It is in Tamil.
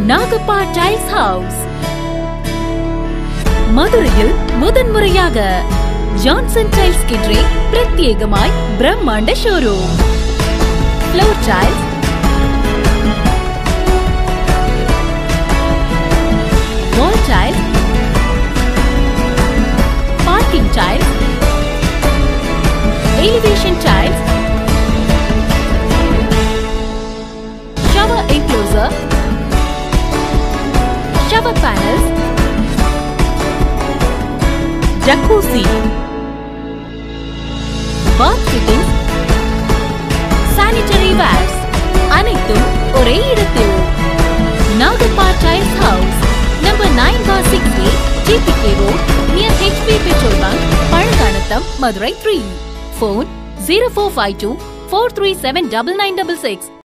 நாகப்பா டைல்ஸ் ஹவுஸ் மதுரையில் முதன்முறையாக ஜான்சன் டைல்ஸ் கிட்ரே பிரத்யேகமாய் பிரம்மாண்ட showroom floor tiles wall tiles parking tiles elevation tiles shower enclosure, shower panels, jacuzzi, bath fittings, sanitary wares அனைத்தும் ஒரே இடத்தில் Nagappa tiles house number nine four six A GBK road near HP petrol bunk Palanganatham Madurai three phone zero four five two four three seven double nine double six